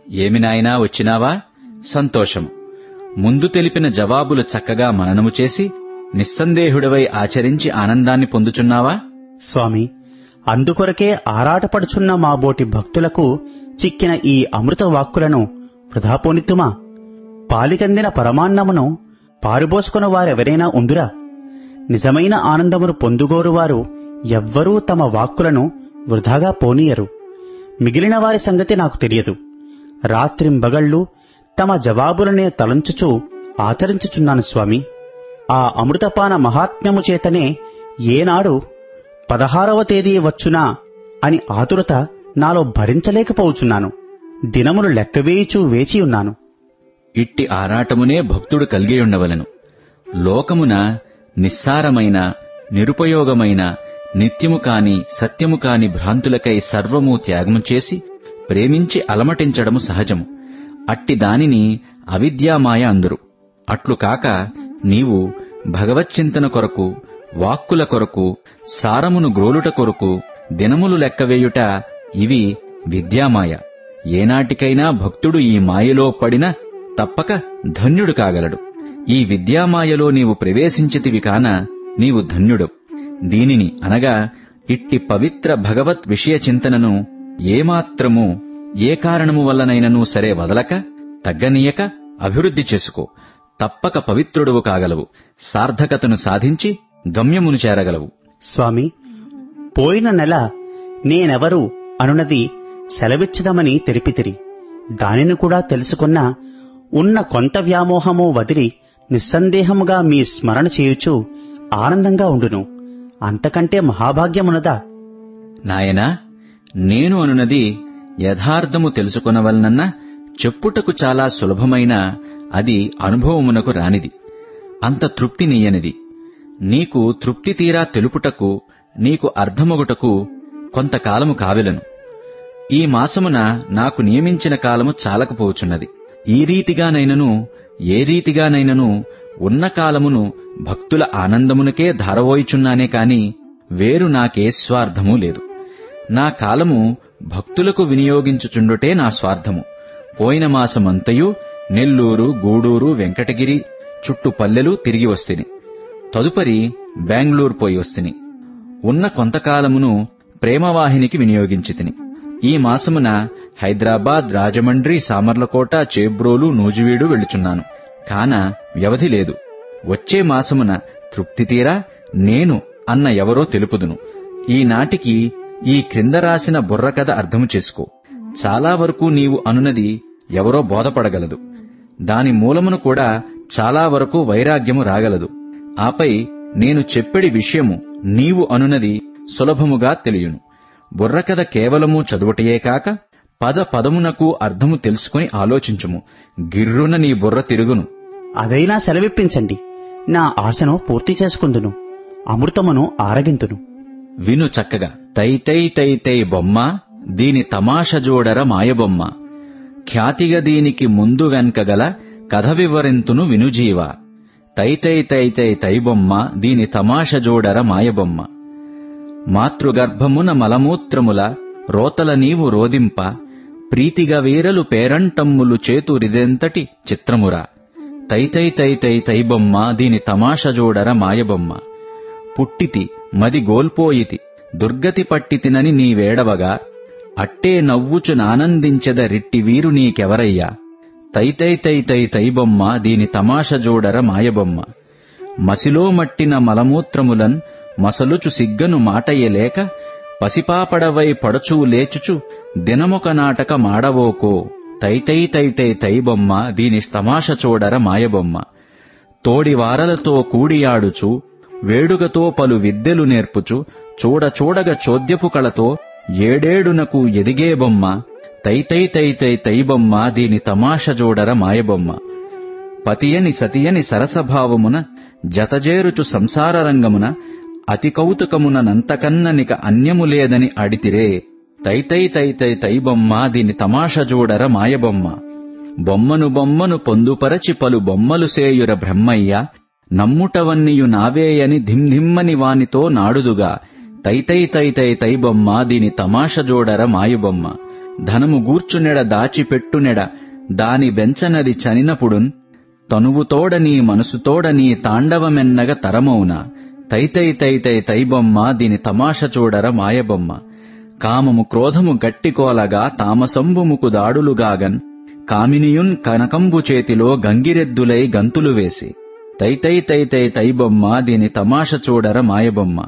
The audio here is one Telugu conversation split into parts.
ఏమి నాయనా వచ్చినావా సంతోషము ముందు తెలిపిన జవాబులు చక్కగా మననము చేసి నిస్సందేహుడివై ఆచరించి ఆనందాన్ని పొందుచున్నావా స్వామి అందుకొరకే ఆరాటపడుచున్న మా బోటి భక్తులకు చిక్కిన ఈ అమృత వాక్కులను వృధాపోనిత్తుమా పాలికందిన పరమాన్నమును పారుబోసుకున్న వారెవరైనా ఉందురా నిజమైన ఆనందమును పొందుగోరు వారు ఎవ్వరూ తమ వాక్కులను వృధాగా పోనీయరు మిగిలిన వారి సంగతి నాకు తెలియదు రాత్రింబగళ్ళు తమ జవాబులనే తలంచుచూ ఆచరించుచున్నాను స్వామి ఆ అమృతపాన మహాత్మ్యము చేతనే ఏనాడు పదహారవ తేదీ వచ్చునా అని ఆతురత నాలో భరించలేకపోవచున్నాను దినములు లెక్కవేయిచూ వేచియున్నాను ఇట్టి ఆరాటమునే భక్తుడు కలిగి ఉండవలెను లోకమున నిస్సారమైన నిరుపయోగమైన నిత్యము కాని సత్యము కాని భ్రాంతులకై సర్వము త్యాగము చేసి ప్రేమించి అలమటించడము సహజము అట్టి దానిని అవిద్యామాయ అందురు అట్లు కాక నీవు భగవచ్చింతన కొరకు వాక్కుల కొరకు సారమును గ్రోలుట కొరకు దినములు లెక్కవేయుట ఇవి విద్యామాయ ఏనాటికైనా భక్తుడు ఈ మాయలో పడిన తప్పక ధన్యుడు కాగలడు ఈ విద్యామాయలో నీవు ప్రవేశించితివి కాన నీవు ధన్యుడు దీనిని అనగా ఇట్టి పవిత్ర భగవత్ విషయ చింతనను ఏమాత్రము ఏ కారణము వల్లనైనను సరే వదలక తగ్గనీయక అభివృద్ధి చేసుకో తప్పక పవిత్రుడువు కాగలవు సార్థకతను సాధించి గమ్యమును చేరగలవు స్వామి పోయిన నెల నేనెవరు అనునది సెలవిచ్చదమని తెలిపితిరి దానిని కూడా తెలుసుకున్న ఉన్న కొంత వ్యామోహము వదిలి నిస్సందేహముగా మీ స్మరణ చేయుచు ఆనందంగా ఉండును అంతకంటే మహాభాగ్యమునదా నాయనా నేను అనునది యథార్థము తెలుసుకొనవలనన్న చెప్పుటకు చాలా సులభమైన అది అనుభవమునకు రానిది అంత తృప్తి నీయనిది నీకు తృప్తి తీరా తెలుపుటకు నీకు అర్థమొగుటకు కొంతకాలము కావెలను ఈ మాసమున నాకు నియమించిన కాలము చాలకపోవచున్నది ఈ రీతిగానైనను ఏ రీతిగానైనను ఉన్న కాలమును భక్తుల ఆనందమునకే ధారవోయిచున్నానే కాని వేరు నాకే స్వార్థమూ లేదు నా కాలము భక్తులకు వినియోగించుచుండుటే నా స్వార్థము పోయిన మాసమంతయు నెల్లూరు గూడూరు వెంకటగిరి చుట్టు పల్లెలు తిరిగి వస్తిని తదుపరి బెంగళూరు పోయి వస్తిని ఉన్న కొంతకాలమును ప్రేమవాహినికి వినియోగించితిని ఈ మాసమున హైదరాబాద్ రాజమండ్రి సామర్లకోట చేబ్రోలు నూజివీడు వెళ్ళుచున్నాను కాన వ్యవధి లేదు వచ్చే మాసమున తృప్తి తీరా నేను అన్న ఎవరో తెలుపుదును ఈనాటికి ఈ క్రింద రాసిన బుర్రకథ అర్థము చేసుకో చాలా వరకు నీవు అనునది ఎవరో బోధపడగలదు దాని మూలమును కూడా చాలా వరకు వైరాగ్యము రాగలదు ఆపై నేను చెప్పెడి విషయము నీవు అనునది సులభముగా తెలియను బుర్రకథ కేవలము చదువుటయే కాక పద పదమునకు అర్థము తెలుసుకుని ఆలోచించుము గిర్రున నీ బుర్ర తిరుగును అదైనా సెలవిప్పించండి నా ఆశను పూర్తి చేసుకుందును అమృతమును ఆరగింతును విను చక్కగా తై తై తై తై బొమ్మ దీని తమాష జోడర మాయబొమ్మ ఖ్యాతిగా దీనికి ముందు వెనకగల కథ వివరింతును వినుజీవ తై తై తై తై తై బొమ్మ దీని తమాష జోడర మాయబొమ్మ మాతృగర్భమున మలమూత్రముల రోతల నీవు రోదింప ప్రీతిగా వీరలు పేరంటమ్ములు చేతురిదెంతటి చిత్రమురా తై తై తై తై తై బొమ్మ దీని తమాష జోడర మాయబొమ్మ పుట్టితి మది గోల్పోయితి దుర్గతి పట్టితినని నీవేడవగా అట్టే నవ్వుచు నానందించెద రిట్టి వీరు నీకెవరయ్యా తై తై తై తై తై బొమ్మ దీని తమాష జోడర మాయబొమ్మ మసిలో మట్టిన మలమూత్రములన్ మసలుచు సిగ్గను మాటయ్యలేక పసిపాపడవై పడచూ లేచుచు దినమొక నాటక మాడవోకో తై తై తై తై తై బొమ్మ దీని తమాష చూడర మాయబొమ్మ తోడి వారలతో కూడియాడుచు వేడుకతో పలు విద్యలు నేర్పుచు చూడ చూడగ చోద్యపు కళతో ఏడేడునకు ఎదిగే బొమ్మ తై తై తై తై తై బొమ్మ దీని తమాష జోడర మాయబొమ్మ పతియని సతియని సరసభావమున జతజేరుచు సంసార రంగమున అతి కౌతుకమున నంతకన్ననిక అన్యము లేదని అడితిరే తై తై తై తై తై బొమ్మ దీని తమాష జోడర మాయబొమ్మ బొమ్మను బొమ్మను పొందుపరచి పలు బొమ్మలు సేయుర బ్రహ్మయ్య నమ్ముటవన్నీయు నావేయని ధిమ్ధిమ్మని వానితో నాడుదుగా తై తై తై తై తై బొమ్మ దీని తమాష జోడర మాయబొమ్మ ధనము గూర్చునెడ దాచిపెట్టునెడ దాని బెంచనది చనినపుడున్ తనువుతోడ నీ మనసుతోడ నీ తాండవమెన్నగ తరమౌన తైతై తైతై తైబొమ్మ దీని తమాష చూడర మాయబొమ్మ కామము క్రోధము గట్టికోలగా తామసంబుముకు దాడులుగాగన్ కామినియున్ కనకంబు చేతిలో గంగిరెద్దులై గంతులు వేసి తైతై తైతై తైబొమ్మ దీని తమాష చూడర మాయబొమ్మ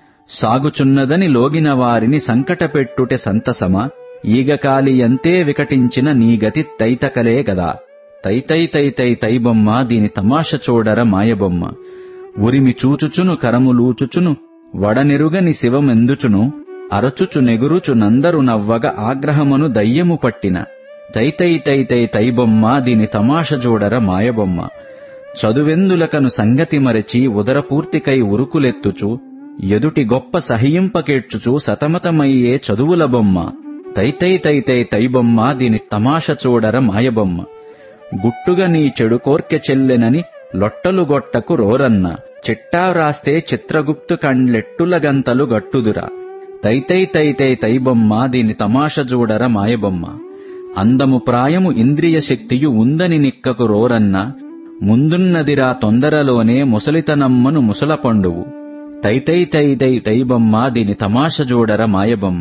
సాగుచున్నదని లోగిన వారిని సంకటపెట్టుటె సంతసమ ఈగకాలి ఎంతే వికటించిన నీ గతి తైతకలే గదా తైతై తైతై తైబొమ్మ దీని తమాష చూడర మాయబొమ్మ ఉరిమి చూచుచును కరములూచుచును వడనెరుగని శివమెందుచును అరచుచు నెగురుచు నందరు నవ్వగ ఆగ్రహమును దయ్యము పట్టిన తైతై తైతై తైబొమ్మ దీని తమాష చూడర మాయబొమ్మ చదువెందులకను సంగతి మరచి ఉదరపూర్తికై ఉరుకులెత్తుచు ఎదుటి గొప్ప సహింపకేడ్చుచు సతమతమయ్యే చదువుల బొమ్మ తైతై తైతై తైబొమ్మ దీని తమాష చూడర మాయబొమ్మ గుట్టుగా నీ చెడు కోర్కె చెల్లెనని లొట్టలు గొట్టకు రోరన్న చిట్టా వ్రాస్తే చిత్రగుప్తు కండ్లెట్టుల గంతలు గట్టుదురా తైతై తైతై తైబొమ్మ దీని తమాష చూడర మాయబొమ్మ అందము ప్రాయము ఇంద్రియ శక్తియు ఉందని నిక్కకు రోరన్న ముందున్నదిరా తొందరలోనే ముసలితనమ్మను ముసల పండువు తైతై తైతై తైబొమ్మ దీని తమాష చూడర మాయబొమ్మ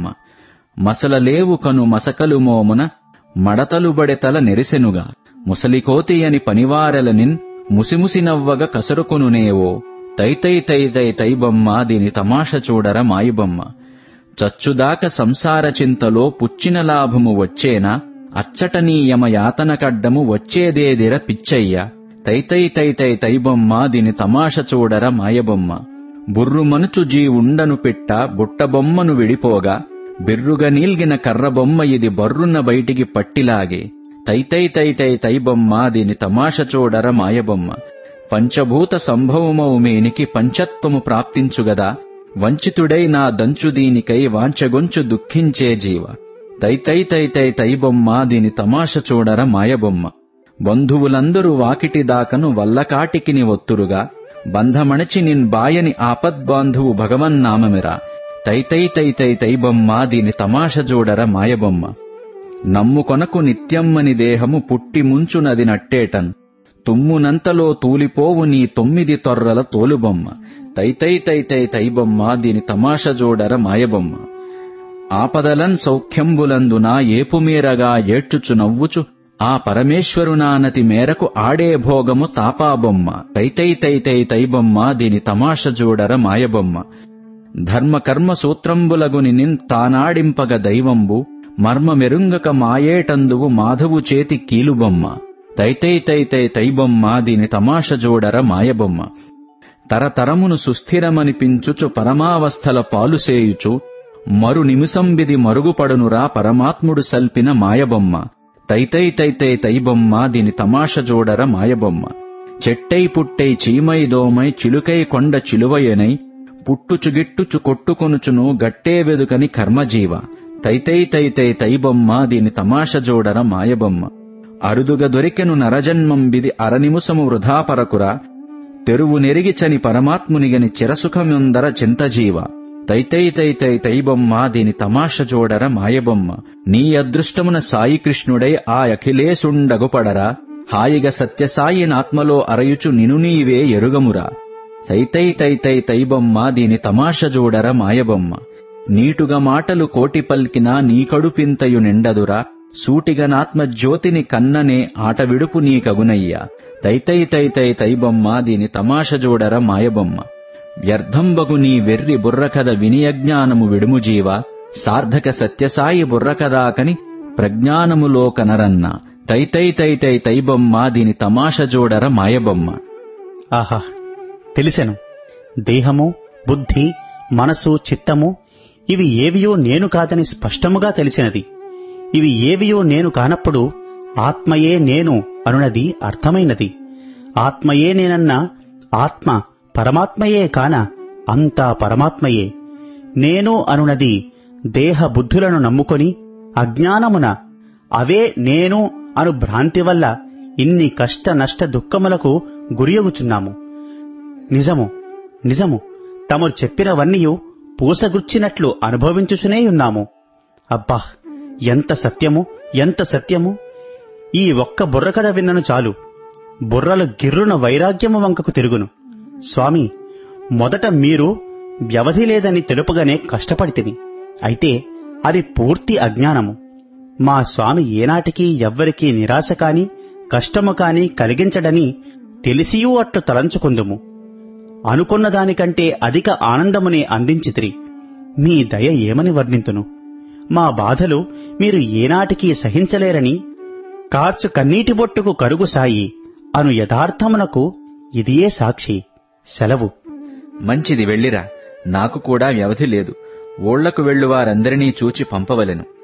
మసలలేవు కను మసకలు మోమున మడతలు బడెతల నెరిసెనుగా ముసలికోతి అని పనివారెలనిన్ ముసిముసి నవ్వగ కసరుకొనునేవో తైతై తైతై తైబొమ్మ దీని తమాష చూడర మాయబొమ్మ చచ్చుదాక సంసార చింతలో పుచ్చిన లాభము వచ్చేనా అచ్చటనీయమ యాతన కడ్డము వచ్చేదేదిర పిచ్చయ్య తైతై తైతై తైబొమ్మ దీని తమాష చూడర మాయబొమ్మ బుర్రు మనుచు జీ ఉండను పిట్ట బుట్టబొమ్మను విడిపోగా బిర్రుగా నీల్గిన కర్రబొమ్మ ఇది బర్రున్న బయటికి పట్టిలాగే తైతై తైతై తైబొమ్మ దీని తమాష చూడర మాయబొమ్మ పంచభూత సంభవమౌ మేనికి పంచత్వము ప్రాప్తించుగదా వంచితుడై నా దంచు దీనికై వాంచగొంచు దుఃఖించే జీవ తైతై తైతై తైబొమ్మ దీని తమాష చూడర మాయబొమ్మ బంధువులందరూ వాకిటి దాకను వల్లకాటికిని ఒత్తురుగా బంధమణచి నిన్ బాయని ఆపద్బాంధువు భగవన్నామమిరా తైతై తైతై తైబొమ్మ దీని తమాష చూడర మాయబొమ్మ నమ్ముకొనకు నిత్యమ్మని దేహము పుట్టి ముంచునది నట్టేటన్ తుమ్మునంతలో తూలిపోవు నీ తొమ్మిది తొర్రల తోలుబొమ్మ తైతై తైతై తైబొమ్మ దీని తమాష జోడర మాయబొమ్మ ఆపదలన్ సౌఖ్యంబులందున ఏపుమీరగా ఏడ్చుచు నవ్వుచు ఆ పరమేశ్వరునానతి మేరకు ఆడే భోగము తాపాబొమ్మ తైతై తైతై తైబొమ్మ దీని తమాష జోడర మాయబొమ్మ ధర్మకర్మ సూత్రంబులగుని నిన్ తానాడింపగ దైవంబు మర్మ మెరుంగక మాయేటందువు మాధవు చేతి కీలుబొమ్మ తైతై తైతై తైబొమ్మ దీని తమాష జోడర మాయబొమ్మ తరతరమును సుస్థిరమనిపించుచు పరమావస్థల పాలుసేయుచు మరు నిమిషంబిది మరుగుపడునురా పరమాత్ముడు సల్పిన మాయబొమ్మ తైతై తైతై తైబొమ్మ దీని తమాష జోడర మాయబొమ్మ చెట్టై పుట్టై చీమై దోమై చిలుకై కొండ చిలువయనై పుట్టుచుగిట్టుచు కొట్టుకొనుచును గట్టే వెదుకని కర్మజీవ తైతై తైతై తైబొమ్మ దీని తమాష జోడర మాయబొమ్మ అరుదుగా దొరికెను నరజన్మంబిది అరనిముసము వృధాపరకురా తెరువు నెరిగి చని పరమాత్మునిగని చిరసుఖముందర చింతజీవ తైతై తైతై తైబొమ్మ దీని తమాష జోడర మాయబొమ్మ నీ అదృష్టమున సాయి కృష్ణుడై ఆ అఖిలేశుండగుపడరా హాయిగా సత్యసాయి నాత్మలో అరయుచు నిను నీవే ఎరుగమురా తైతై తైతై తైబొమ్మ దీని తమాష జోడర మాయబొమ్మ నీటుగా మాటలు కోటి పల్కినా నీ కడుపింతయు నిండదురా సూటిగనాత్మజ్యోతిని కన్ననే ఆట విడుపు నీకగునయ్యా తైతై తైతై తైబొమ్మ దీని తమాష జోడర మాయబొమ్మ వ్యర్థంబగు నీ వెర్రి బుర్రకథ వినియజ్ఞానము విడుము జీవ సార్థక సత్యసాయి బుర్రకథాకని ప్రజ్ఞానములో కనరన్న తైతై తైతై తైబొమ్మ దీని తమాష జోడర మాయబొమ్మ ఆహా తెలిసెను దేహము బుద్ధి మనసు చిత్తము ఇవి ఏవియో నేను కాదని స్పష్టముగా తెలిసినది ఇవి ఏవియో నేను కానప్పుడు ఆత్మయే నేను అనునది అర్థమైనది ఆత్మయే నేనన్న ఆత్మ పరమాత్మయే కాన అంతా పరమాత్మయే నేను అనునది దేహ బుద్ధులను నమ్ముకొని అజ్ఞానమున అవే నేను అను భ్రాంతి వల్ల ఇన్ని కష్ట నష్ట దుఃఖములకు గురియగుచున్నాము నిజము నిజము తమరు చెప్పినవన్నీయు పూసగుచ్చినట్లు అనుభవించుచునే ఉన్నాము అబ్బా ఎంత సత్యము ఎంత సత్యము ఈ ఒక్క బుర్ర కథ విన్నను చాలు బుర్రలు గిర్రున వైరాగ్యము వంకకు తిరుగును స్వామి మొదట మీరు వ్యవధి లేదని తెలుపగానే కష్టపడితిని అయితే అది పూర్తి అజ్ఞానము మా స్వామి ఏనాటికి ఎవ్వరికీ నిరాశ కాని కష్టము కాని కలిగించడని తెలిసియూ అట్లు తలంచుకుందుము అనుకున్న దానికంటే అధిక ఆనందమునే అందించితిరి మీ దయ ఏమని వర్ణింతును మా బాధలు మీరు ఏనాటికి సహించలేరని కార్చు కన్నీటి బొట్టుకు కరుగు సాయి అను యథార్థమునకు ఇదియే సాక్షి సెలవు మంచిది వెళ్ళిరా నాకు కూడా వ్యవధి లేదు ఊళ్లకు వెళ్ళు వారందరినీ చూచి పంపవలెను